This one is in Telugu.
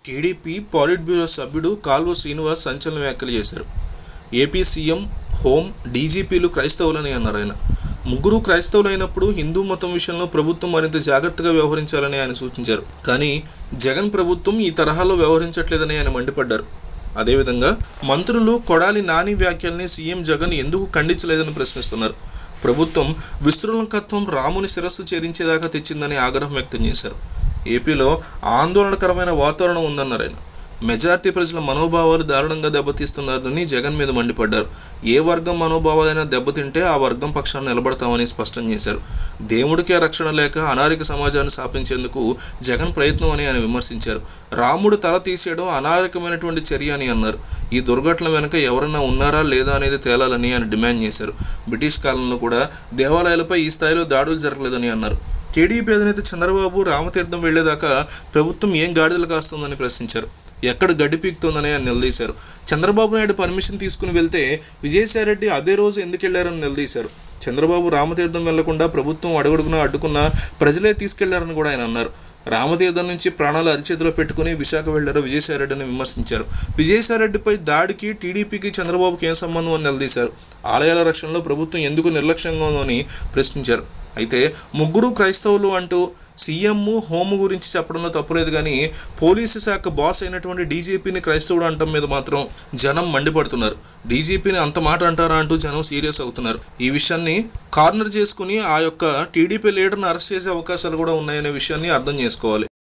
టీడీపీ పాలిట్ బ్యూరో సభ్యుడు కాల్వ శ్రీనివాస్ సంచలన వ్యాఖ్యలు చేశారు ఏపీ సీఎం హోం డీజీపీలు క్రైస్తవులని అన్నారు ఆయన ముగ్గురు క్రైస్తవులైనప్పుడు హిందూ మతం విషయంలో ప్రభుత్వం మరింత జాగ్రత్తగా వ్యవహరించాలని ఆయన సూచించారు కానీ జగన్ ప్రభుత్వం ఈ తరహాలో వ్యవహరించట్లేదని ఆయన మండిపడ్డారు అదేవిధంగా మంత్రులు కొడాలి నాని వ్యాఖ్యల్ని సీఎం జగన్ ఎందుకు ఖండించలేదని ప్రశ్నిస్తున్నారు ప్రభుత్వం విశృంఖత్వం రాముని శిరస్సు ఛేదించేదాకా తెచ్చిందని ఆగ్రహం వ్యక్తం చేశారు ఏపీలో ఆందోళనకరమైన వాతావరణం ఉందన్నారు ఆయన మెజార్టీ ప్రజల మనోభావాలు దారుణంగా దెబ్బతీస్తున్నారని జగన్ మీద మండిపడ్డారు ఏ వర్గం మనోభావాలైనా దెబ్బతింటే ఆ వర్గం పక్షాన్ని నిలబడతామని స్పష్టం చేశారు దేవుడికే రక్షణ లేక అనాగరిక సమాజాన్ని స్థాపించేందుకు జగన్ ప్రయత్నం అని ఆయన విమర్శించారు రాముడు తల తీసేయడం అనాగరికమైనటువంటి చర్య అని అన్నారు ఈ దుర్ఘటన వెనుక ఎవరైనా ఉన్నారా లేదా అనేది తేలాలని ఆయన డిమాండ్ చేశారు బ్రిటిష్ కాలంలో కూడా దేవాలయాలపై ఈ స్థాయిలో దాడులు జరగలేదని అన్నారు టీడీపీ అధినేత చంద్రబాబు రామతీర్థం వెళ్లేదాకా ప్రభుత్వం ఏం గాడిదలు కాస్తుందని ప్రశ్నించారు ఎక్కడ గడ్డి పీకుతోందని ఆయన నిలదీశారు చంద్రబాబు నాయుడు పర్మిషన్ తీసుకుని వెళ్తే విజయసాయిరెడ్డి అదే రోజు ఎందుకు వెళ్లారని నిలదీశారు చంద్రబాబు రామతీర్థం వెళ్లకుండా ప్రభుత్వం అడుగడుగునా అడ్డుకున్న ప్రజలే తీసుకెళ్లారని కూడా ఆయన అన్నారు రామతీర్థం నుంచి ప్రాణాలు అరిచేతిలో పెట్టుకుని విశాఖ వెళ్లారు విజయసాయిరెడ్డిని విమర్శించారు విజయసాయిరెడ్డిపై దాడికి టీడీపీకి చంద్రబాబుకి ఏం సంబంధం అని నిలదీశారు ఆలయాల రక్షణలో ప్రభుత్వం ఎందుకు నిర్లక్ష్యంగా ఉందని ప్రశ్నించారు అయితే ముగ్గురు క్రైస్తవులు అంటూ సీఎం హోము గురించి చెప్పడంలో తప్పులేదు కానీ పోలీసు శాఖ బాస్ అయినటువంటి డీజీపీని క్రైస్తవుడు అంటం మీద మాత్రం జనం మండిపడుతున్నారు డీజీపీని అంత మాట అంటారా అంటూ జనం సీరియస్ అవుతున్నారు ఈ విషయాన్ని కార్నర్ చేసుకుని ఆ యొక్క టీడీపీ లీడర్ని అరెస్ట్ చేసే అవకాశాలు కూడా ఉన్నాయనే విషయాన్ని అర్థం చేసుకోవాలి